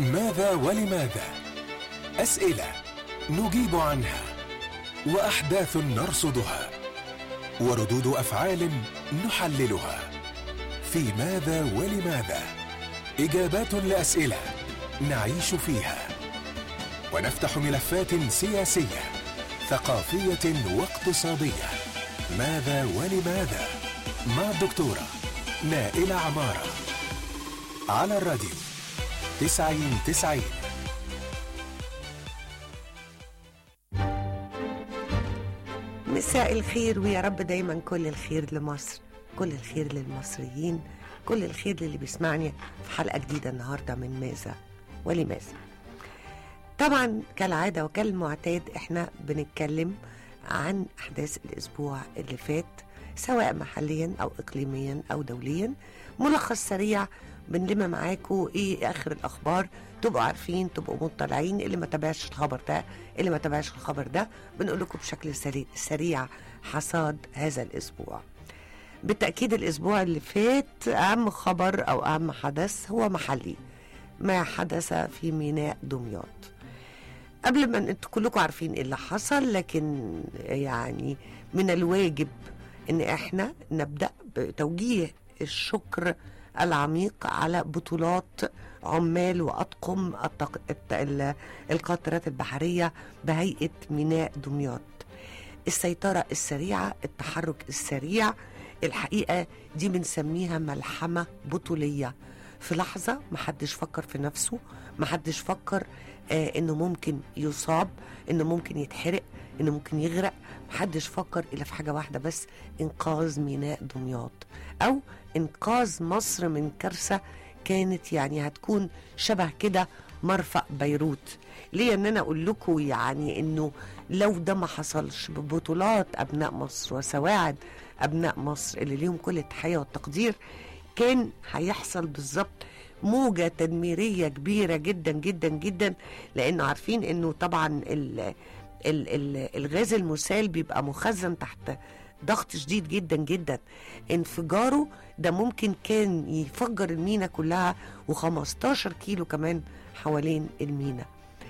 ماذا ولماذا اسئله نجيب عنها واحداث نرصدها وردود افعال نحللها في ماذا ولماذا اجابات لاسئله نعيش فيها ونفتح ملفات سياسيه ثقافيه واقتصاديه ماذا ولماذا مع الدكتوره نائله عماره على الراديو تسعين تسعين مساء الخير ويا رب دايما كل الخير لمصر كل الخير للمصريين كل الخير للي بيسمعني في حلقة جديدة النهاردة من ماذا ولماذا طبعا كالعادة وكالمعتاد احنا بنتكلم عن أحداث الأسبوع اللي فات سواء محليا أو إقليميا أو دوليا ملخص سريع بنلم معاكم ايه اخر الاخبار تبقوا عارفين تبقوا مطلعين اللي ما تابعش الخبر ده اللي ما تابعش الخبر ده بنقول لكم بشكل سريع, سريع حصاد هذا الاسبوع بالتاكيد الاسبوع اللي فات اهم خبر او اهم حدث هو محلي ما حدث في ميناء دمياط قبل ما انتوا كلكم عارفين ايه اللي حصل لكن يعني من الواجب ان احنا نبدا بتوجيه الشكر العميق على بطولات عمال واطقم التق... الت... ال... القاطرات البحريه بهيئه ميناء دمياط السيطره السريعه التحرك السريع الحقيقه دي بنسميها ملحمه بطوليه في لحظه محدش فكر في نفسه محدش فكر آه انه ممكن يصاب انه ممكن يتحرق انه ممكن يغرق محدش فكر الا في حاجه واحده بس انقاذ ميناء دمياط او انقاذ مصر من كارثه كانت يعني هتكون شبه كده مرفأ بيروت ليه ان انا اقول لكم يعني انه لو ده ما حصلش ببطولات ابناء مصر وسواعد ابناء مصر اللي ليهم كل التحيه والتقدير كان هيحصل بالظبط موجة تدميرية كبيرة جدا جدا جدا لأنه عارفين أنه طبعا ال ال ال الغاز المسال بيبقى مخزن تحت ضغط شديد جدا جدا انفجاره ده ممكن كان يفجر المينا كلها و15 كيلو كمان حوالين المينا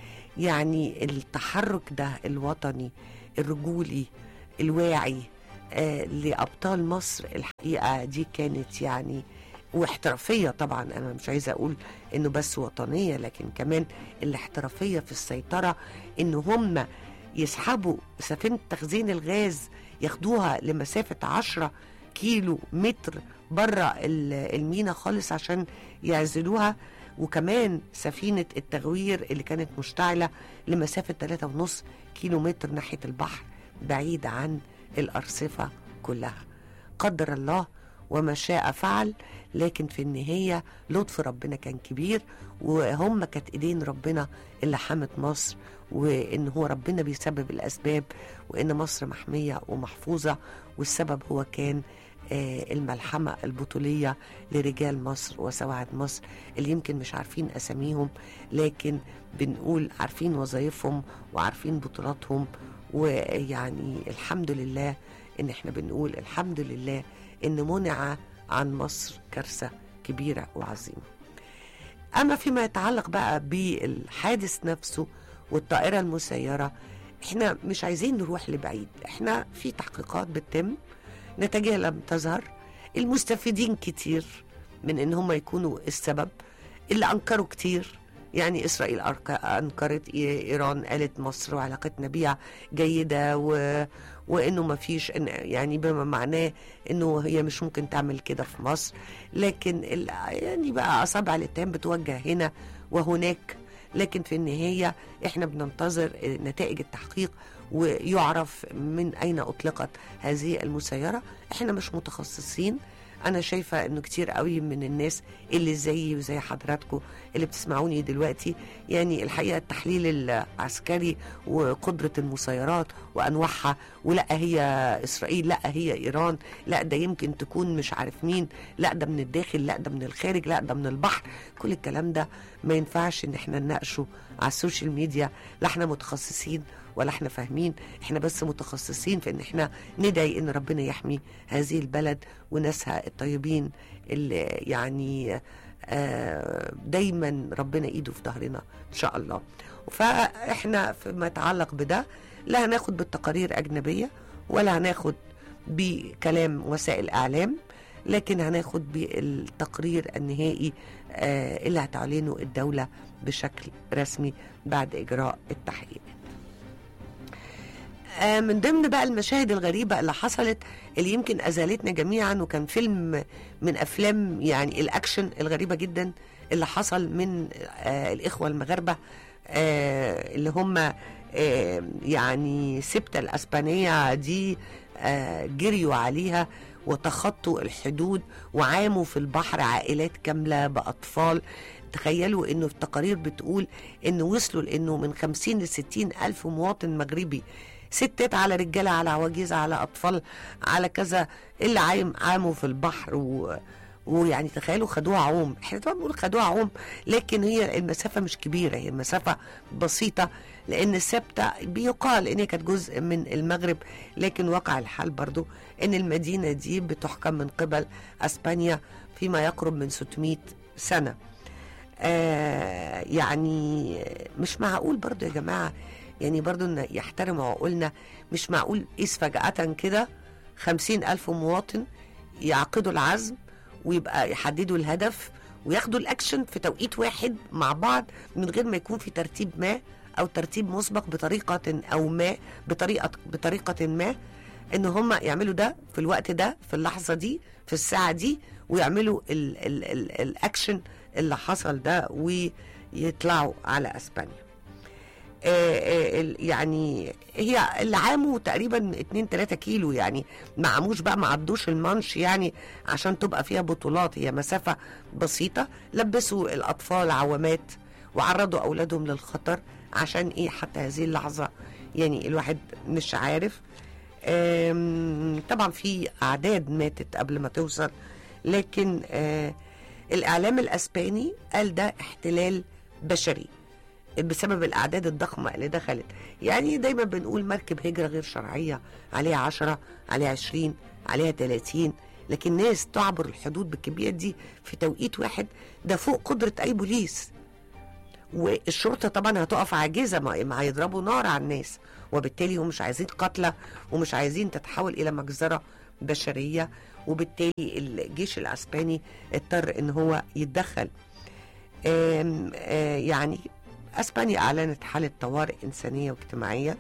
يعني التحرك ده الوطني الرجولي الواعي آه لأبطال مصر الحقيقة دي كانت يعني واحترافية طبعا أنا مش عايزة أقول إنه بس وطنية لكن كمان الاحترافية في السيطرة إن هم يسحبوا سفينة تخزين الغاز ياخدوها لمسافة عشرة كيلو متر بره المينا خالص عشان يعزلوها وكمان سفينة التغوير اللي كانت مشتعلة لمسافة 3.5 كيلو متر ناحية البحر بعيد عن الأرصفة كلها قدر الله وما شاء فعل لكن في النهاية لطف ربنا كان كبير وهم كانت ايدين ربنا اللي حمت مصر وان هو ربنا بيسبب الاسباب وان مصر محمية ومحفوظة والسبب هو كان آه الملحمة البطولية لرجال مصر وسواعد مصر اللي يمكن مش عارفين أساميهم لكن بنقول عارفين وظائفهم وعارفين بطولاتهم ويعني الحمد لله ان احنا بنقول الحمد لله ان منع عن مصر كارثة كبيرة وعظيمة أما فيما يتعلق بقى بالحادث نفسه والطائرة المسيرة احنا مش عايزين نروح لبعيد احنا في تحقيقات بتتم نتائجها لم تظهر المستفيدين كتير من ان هم يكونوا السبب اللي انكروا كتير يعني اسرائيل انكرت ايران قالت مصر وعلاقتنا بيها جيده و... وانه ما فيش يعني بما معناه انه هي مش ممكن تعمل كده في مصر لكن ال... يعني بقى اصابع الاتهام بتوجه هنا وهناك لكن في النهايه احنا بننتظر نتائج التحقيق ويعرف من اين اطلقت هذه المسيره احنا مش متخصصين انا شايفه انه كتير قوي من الناس اللي زيي وزي حضراتكم اللي بتسمعوني دلوقتي يعني الحقيقه التحليل العسكري وقدره المسيرات وانواعها ولا هي اسرائيل لا هي ايران لا ده يمكن تكون مش عارف مين لا ده من الداخل لا ده من الخارج لا ده من البحر كل الكلام ده ما ينفعش ان احنا نناقشه على السوشيال ميديا لا احنا متخصصين ولا احنا فاهمين احنا بس متخصصين في ان احنا ندعي ان ربنا يحمي هذه البلد وناسها الطيبين اللي يعني آه، دايما ربنا ايده في ظهرنا ان شاء الله فاحنا فيما يتعلق بده لا هناخد بالتقارير اجنبيه ولا هناخد بكلام وسائل اعلام لكن هناخد بالتقرير النهائي آه، اللي هتعلنه الدوله بشكل رسمي بعد اجراء التحقيق آه، من ضمن بقى المشاهد الغريبة اللي حصلت اللي يمكن أزالتنا جميعا وكان فيلم من أفلام يعني الأكشن الغريبة جدا اللي حصل من آه الإخوة المغاربة آه اللي هم آه يعني سبتة الأسبانية دي آه جريوا عليها وتخطوا الحدود وعاموا في البحر عائلات كاملة بأطفال تخيلوا انه التقارير بتقول انه وصلوا لانه من 50 ل 60 الف مواطن مغربي ستات على رجاله على عواجيز على اطفال على كذا اللي عايم عاموا في البحر و ويعني تخيلوا خدوها عوم احنا طبعا بنقول خدوها عوم لكن هي المسافه مش كبيره هي المسافه بسيطه لان السبتة بيقال ان هي كانت جزء من المغرب لكن واقع الحال برضو ان المدينه دي بتحكم من قبل اسبانيا فيما يقرب من 600 سنه آه يعني مش معقول برضو يا جماعه يعني برضو ان يحترموا عقولنا مش معقول قيس فجأة كده خمسين ألف مواطن يعقدوا العزم ويبقى يحددوا الهدف وياخدوا الأكشن في توقيت واحد مع بعض من غير ما يكون في ترتيب ما أو ترتيب مسبق بطريقة أو ما بطريقة بطريقة ما إن هم يعملوا ده في الوقت ده في اللحظة دي في الساعة دي ويعملوا ال ال ال الأكشن اللي حصل ده ويطلعوا على أسبانيا آه، آه، ال- يعني هي اللي عاموا تقريبا 2 3 كيلو يعني ما عاموش بقى ما عدوش المانش يعني عشان تبقى فيها بطولات هي مسافه بسيطه لبسوا الاطفال عوامات وعرضوا اولادهم للخطر عشان ايه حتى هذه اللحظه يعني الواحد مش عارف آم، طبعا في اعداد ماتت قبل ما توصل لكن آه، الاعلام الاسباني قال ده احتلال بشري بسبب الاعداد الضخمه اللي دخلت يعني دايما بنقول مركب هجره غير شرعيه عليها 10 عليها 20 عليها 30 لكن ناس تعبر الحدود بالكميات دي في توقيت واحد ده فوق قدره اي بوليس والشرطه طبعا هتقف عاجزه ما ما هيضربوا نار على الناس وبالتالي هم مش عايزين قتلى ومش عايزين تتحول الى مجزره بشريه وبالتالي الجيش الاسباني اضطر ان هو يتدخل آم، آه، يعني اسبانيا اعلنت حاله طوارئ انسانيه واجتماعيه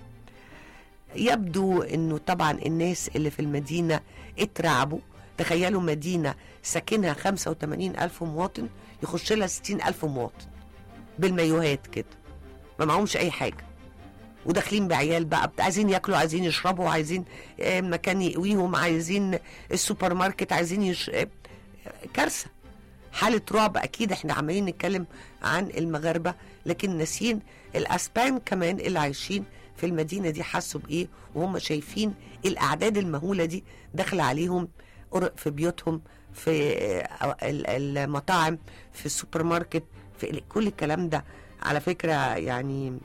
يبدو انه طبعا الناس اللي في المدينه اترعبوا تخيلوا مدينه ساكنها 85 الف مواطن يخش لها 60 الف مواطن بالمايوهات كده ما معهمش اي حاجه وداخلين بعيال بقى بت- عايزين ياكلوا عايزين يشربوا عايزين آه، مكان يقويهم عايزين السوبر ماركت عايزين يش... آه، كارثه حالة رعب أكيد إحنا عمالين نتكلم عن المغاربة لكن ناسيين الأسبان كمان اللي عايشين في المدينة دي حسوا بإيه وهم شايفين الأعداد المهولة دي داخلة عليهم قرق في بيوتهم في آه، ال- المطاعم في السوبر ماركت في ال- كل الكلام ده على فكرة يعني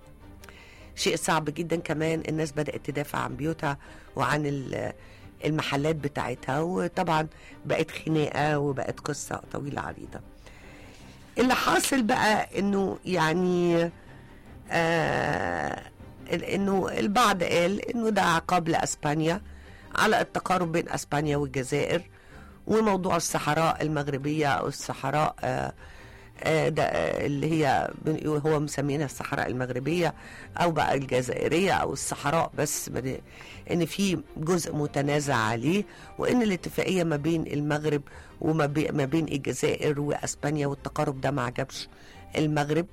شيء صعب جدا كمان الناس بدأت تدافع عن بيوتها وعن ال- المحلات بتاعتها وطبعا بقت خناقة وبقت قصة طويلة عريضة اللي حاصل بقى انه يعني آه انه البعض قال انه ده عقاب لاسبانيا على التقارب بين اسبانيا والجزائر وموضوع الصحراء المغربية او الصحراء آه آه، ده آه، اللي هي بن- هو مسمينها الصحراء المغربية أو بقى الجزائرية أو الصحراء بس من- إن في جزء متنازع عليه وإن الاتفاقية ما بين المغرب وما بي- ما بين الجزائر وأسبانيا والتقارب ده ما عجبش المغرب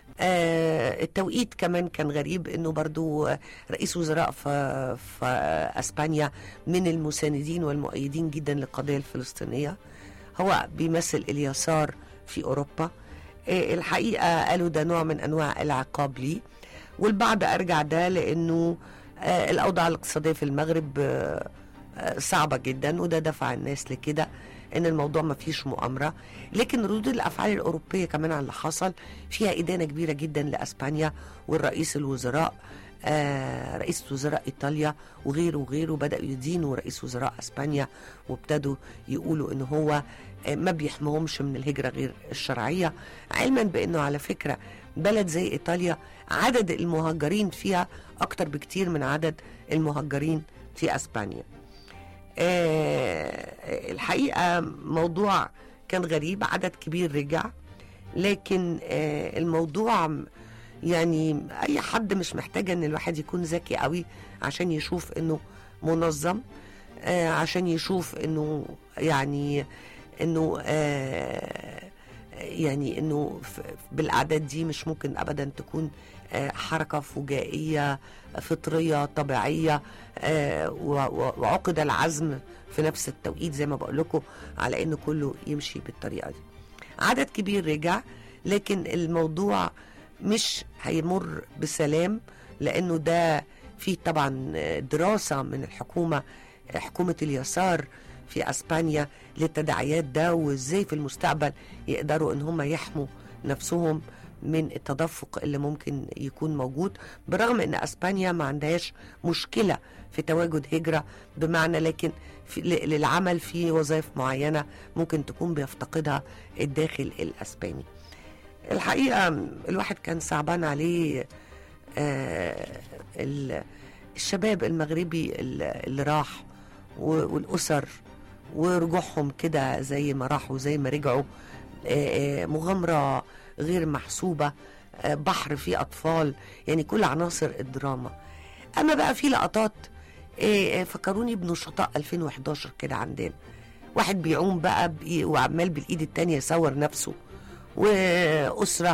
آه التوقيت كمان كان غريب انه برضو رئيس وزراء في, في اسبانيا من المساندين والمؤيدين جدا للقضيه الفلسطينيه هو بيمثل اليسار في اوروبا آه الحقيقه قالوا ده نوع من انواع العقاب ليه والبعض ارجع ده لانه آه الاوضاع الاقتصاديه في المغرب آه آه، صعبه جدا وده دفع الناس لكده ان الموضوع ما فيش مؤامره لكن ردود الافعال الاوروبيه كمان على اللي حصل فيها ادانه كبيره جدا لاسبانيا والرئيس الوزراء آه رئيس وزراء ايطاليا وغيره وغيره بداوا يدينوا رئيس وزراء اسبانيا وابتدوا يقولوا ان هو آه ما بيحميهمش من الهجره غير الشرعيه علما بانه على فكره بلد زي ايطاليا عدد المهاجرين فيها اكتر بكتير من عدد المهاجرين في اسبانيا آه الحقيقه موضوع كان غريب عدد كبير رجع لكن آه الموضوع يعني اي حد مش محتاج ان الواحد يكون ذكي قوي عشان يشوف انه منظم آه عشان يشوف انه يعني انه آه يعني انه بالاعداد دي مش ممكن ابدا تكون آه حركه فجائيه فطريه طبيعيه آه وعقد العزم في نفس التوقيت زي ما بقول لكم على انه كله يمشي بالطريقه دي عدد كبير رجع لكن الموضوع مش هيمر بسلام لانه ده في طبعا دراسه من الحكومه حكومه اليسار في اسبانيا للتداعيات ده وازاي في المستقبل يقدروا ان هم يحموا نفسهم من التدفق اللي ممكن يكون موجود برغم ان اسبانيا ما عندهاش مشكله في تواجد هجره بمعنى لكن في للعمل في وظائف معينه ممكن تكون بيفتقدها الداخل الاسباني. الحقيقه الواحد كان صعبان عليه آه الشباب المغربي اللي راح والاسر ورجوعهم كده زي ما راحوا زي ما رجعوا آه مغامره غير محسوبه آه بحر فيه اطفال يعني كل عناصر الدراما اما بقى في لقطات فكروني بنشطاء 2011 كده عندنا واحد بيعوم بقى وعمال بالايد التانية يصور نفسه وأسرة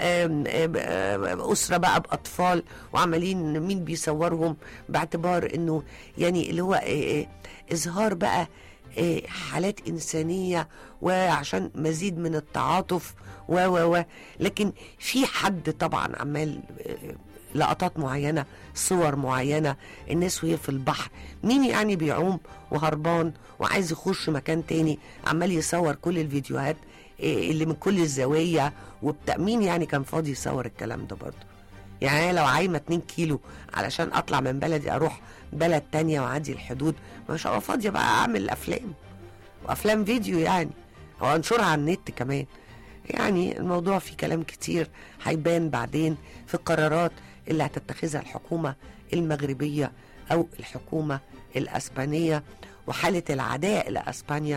أسرة بقى بأطفال وعمالين مين بيصورهم باعتبار إنه يعني اللي هو إظهار بقى حالات إنسانية وعشان مزيد من التعاطف و و و لكن في حد طبعا عمال لقطات معينة صور معينة الناس وهي في البحر مين يعني بيعوم وهربان وعايز يخش مكان تاني عمال يصور كل الفيديوهات اللي من كل الزوايا وبتاع مين يعني كان فاضي يصور الكلام ده برضه يعني انا لو عايمه 2 كيلو علشان اطلع من بلدي اروح بلد تانية واعدي الحدود مش هبقى فاضيه بقى اعمل افلام وافلام فيديو يعني وانشرها على النت كمان يعني الموضوع فيه كلام كتير هيبان بعدين في القرارات اللي هتتخذها الحكومه المغربيه او الحكومه الاسبانيه وحاله العداء لاسبانيا